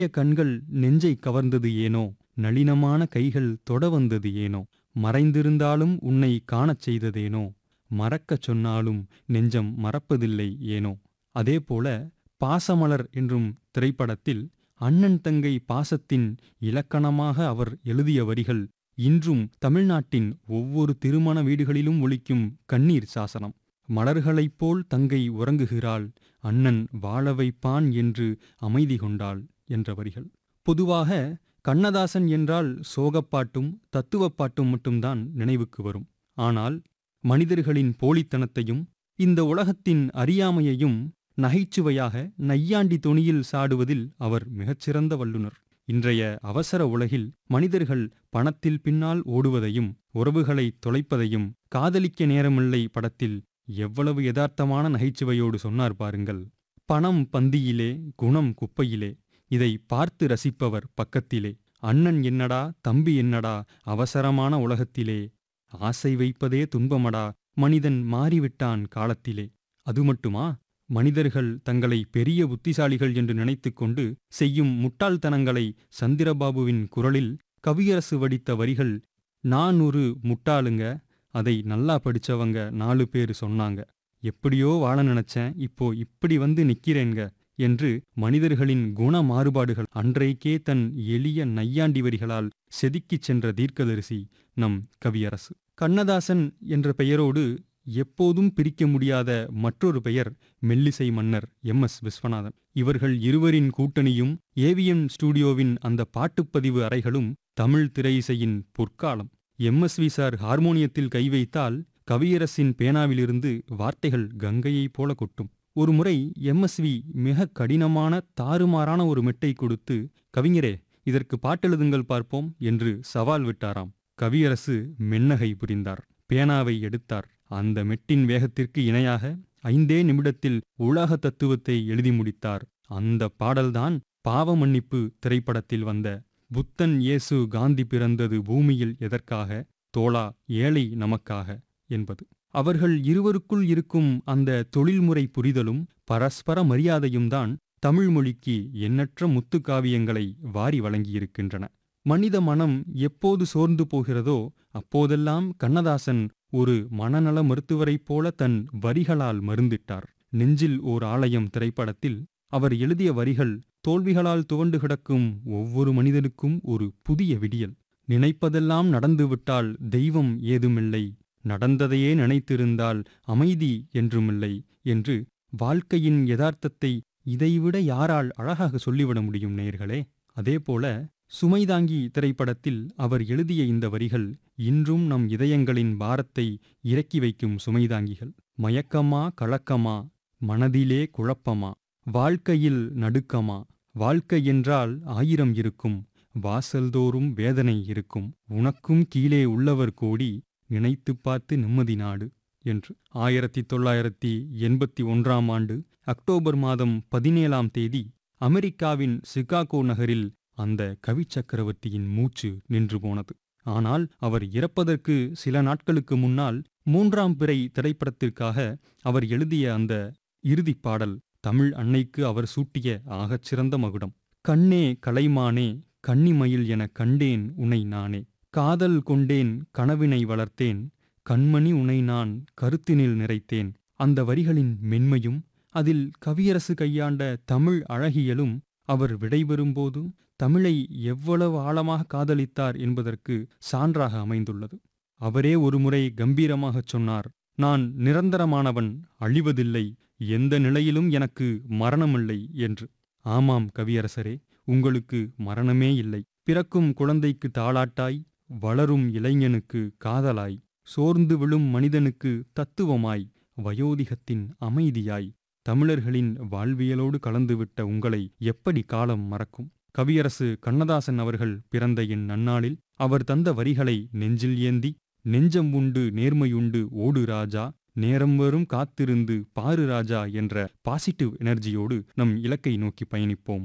கண்கள் நெஞ்சை கவர்ந்தது ஏனோ நளினமான கைகள் தொட வந்தது ஏனோ மறைந்திருந்தாலும் உன்னை காணச் செய்ததேனோ மறக்கச் சொன்னாலும் நெஞ்சம் மறப்பதில்லை ஏனோ அதேபோல பாசமலர் என்றும் திரைப்படத்தில் அண்ணன் தங்கை பாசத்தின் இலக்கணமாக அவர் எழுதிய வரிகள் இன்றும் தமிழ்நாட்டின் ஒவ்வொரு திருமண வீடுகளிலும் ஒலிக்கும் கண்ணீர் சாசனம் மலர்களைப் போல் தங்கை உறங்குகிறாள் அண்ணன் வாழ வைப்பான் என்று அமைதி கொண்டாள் என்ற வரிகள் பொதுவாக கண்ணதாசன் என்றால் சோகப்பாட்டும் தத்துவப்பாட்டும் மட்டும்தான் நினைவுக்கு வரும் ஆனால் மனிதர்களின் போலித்தனத்தையும் இந்த உலகத்தின் அறியாமையையும் நகைச்சுவையாக நையாண்டி தொனியில் சாடுவதில் அவர் மிகச்சிறந்த வல்லுனர் இன்றைய அவசர உலகில் மனிதர்கள் பணத்தில் பின்னால் ஓடுவதையும் உறவுகளை தொலைப்பதையும் காதலிக்க நேரமில்லை படத்தில் எவ்வளவு யதார்த்தமான நகைச்சுவையோடு சொன்னார் பாருங்கள் பணம் பந்தியிலே குணம் குப்பையிலே இதை பார்த்து ரசிப்பவர் பக்கத்திலே அண்ணன் என்னடா தம்பி என்னடா அவசரமான உலகத்திலே ஆசை வைப்பதே துன்பமடா மனிதன் மாறிவிட்டான் காலத்திலே அது மட்டுமா மனிதர்கள் தங்களை பெரிய புத்திசாலிகள் என்று நினைத்துக்கொண்டு செய்யும் முட்டாள்தனங்களை சந்திரபாபுவின் குரலில் கவியரசு வடித்த வரிகள் நான் ஒரு முட்டாளுங்க அதை நல்லா படிச்சவங்க நாலு பேர் சொன்னாங்க எப்படியோ வாழ நினைச்சேன் இப்போ இப்படி வந்து நிக்கிறேங்க என்று மனிதர்களின் குண மாறுபாடுகள் அன்றைக்கே தன் எளிய நையாண்டி வரிகளால் செதுக்கிச் சென்ற தீர்க்கதரிசி நம் கவியரசு கண்ணதாசன் என்ற பெயரோடு எப்போதும் பிரிக்க முடியாத மற்றொரு பெயர் மெல்லிசை மன்னர் எம் எஸ் விஸ்வநாதன் இவர்கள் இருவரின் கூட்டணியும் ஏவிஎம் ஸ்டூடியோவின் அந்த பாட்டுப்பதிவு அறைகளும் தமிழ் திரையிசையின் பொற்காலம் எம் எஸ் வி சார் ஹார்மோனியத்தில் கை வைத்தால் கவியரசின் பேனாவிலிருந்து வார்த்தைகள் கங்கையைப் போல கொட்டும் ஒருமுறை எம்எஸ்வி மிக கடினமான தாறுமாறான ஒரு மெட்டை கொடுத்து கவிஞரே இதற்கு பாட்டெழுதுங்கள் பார்ப்போம் என்று சவால் விட்டாராம் கவியரசு மென்னகை புரிந்தார் பேனாவை எடுத்தார் அந்த மெட்டின் வேகத்திற்கு இணையாக ஐந்தே நிமிடத்தில் உலக தத்துவத்தை எழுதி முடித்தார் அந்த பாடல்தான் பாவ மன்னிப்பு திரைப்படத்தில் வந்த புத்தன் இயேசு காந்தி பிறந்தது பூமியில் எதற்காக தோளா ஏழை நமக்காக என்பது அவர்கள் இருவருக்குள் இருக்கும் அந்த தொழில்முறை புரிதலும் பரஸ்பர மரியாதையும் தான் தமிழ் மொழிக்கு எண்ணற்ற முத்து காவியங்களை வாரி வழங்கியிருக்கின்றன மனித மனம் எப்போது சோர்ந்து போகிறதோ அப்போதெல்லாம் கண்ணதாசன் ஒரு மனநல மருத்துவரைப் போல தன் வரிகளால் மருந்திட்டார் நெஞ்சில் ஓர் ஆலயம் திரைப்படத்தில் அவர் எழுதிய வரிகள் தோல்விகளால் துவண்டு கிடக்கும் ஒவ்வொரு மனிதனுக்கும் ஒரு புதிய விடியல் நினைப்பதெல்லாம் நடந்துவிட்டால் தெய்வம் ஏதுமில்லை நடந்ததையே நினைத்திருந்தால் அமைதி என்றுமில்லை என்று வாழ்க்கையின் யதார்த்தத்தை இதைவிட யாரால் அழகாக சொல்லிவிட முடியும் நேர்களே அதேபோல சுமைதாங்கி திரைப்படத்தில் அவர் எழுதிய இந்த வரிகள் இன்றும் நம் இதயங்களின் பாரத்தை இறக்கி வைக்கும் சுமைதாங்கிகள் மயக்கமா கலக்கமா மனதிலே குழப்பமா வாழ்க்கையில் நடுக்கமா வாழ்க்கை என்றால் ஆயிரம் இருக்கும் வாசல்தோறும் வேதனை இருக்கும் உனக்கும் கீழே உள்ளவர் கோடி நினைத்துப் பார்த்து நிம்மதி நாடு என்று ஆயிரத்தி தொள்ளாயிரத்தி எண்பத்தி ஒன்றாம் ஆண்டு அக்டோபர் மாதம் பதினேழாம் தேதி அமெரிக்காவின் சிகாகோ நகரில் அந்த கவி சக்கரவர்த்தியின் மூச்சு நின்று போனது ஆனால் அவர் இறப்பதற்கு சில நாட்களுக்கு முன்னால் மூன்றாம் பிறை திரைப்படத்திற்காக அவர் எழுதிய அந்த இறுதிப் பாடல் தமிழ் அன்னைக்கு அவர் சூட்டிய ஆகச்சிறந்த மகுடம் கண்ணே கலைமானே கன்னிமயில் என கண்டேன் உனை நானே காதல் கொண்டேன் கனவினை வளர்த்தேன் கண்மணி உனை நான் கருத்தினில் நிறைத்தேன் அந்த வரிகளின் மென்மையும் அதில் கவியரசு கையாண்ட தமிழ் அழகியலும் அவர் விடைபெறும்போது தமிழை எவ்வளவு ஆழமாக காதலித்தார் என்பதற்கு சான்றாக அமைந்துள்ளது அவரே ஒருமுறை கம்பீரமாகச் சொன்னார் நான் நிரந்தரமானவன் அழிவதில்லை எந்த நிலையிலும் எனக்கு மரணமில்லை என்று ஆமாம் கவியரசரே உங்களுக்கு மரணமே இல்லை பிறக்கும் குழந்தைக்கு தாளாட்டாய் வளரும் இளைஞனுக்கு காதலாய் சோர்ந்து விழும் மனிதனுக்கு தத்துவமாய் வயோதிகத்தின் அமைதியாய் தமிழர்களின் வாழ்வியலோடு கலந்துவிட்ட உங்களை எப்படி காலம் மறக்கும் கவியரசு கண்ணதாசன் அவர்கள் பிறந்த என் நன்னாளில் அவர் தந்த வரிகளை நெஞ்சில் ஏந்தி நெஞ்சம் உண்டு நேர்மையுண்டு ஓடு ராஜா நேரம் வரும் காத்திருந்து பாரு ராஜா என்ற பாசிட்டிவ் எனர்ஜியோடு நம் இலக்கை நோக்கி பயணிப்போம்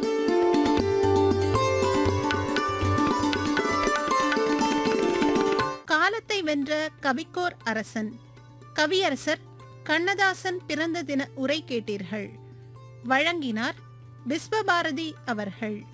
காலத்தை வென்ற கவிக்கோர் அரசன் கவியரசர் கண்ணதாசன் பிறந்த தின உரை கேட்டீர்கள் வழங்கினார் விஸ்வபாரதி அவர்கள்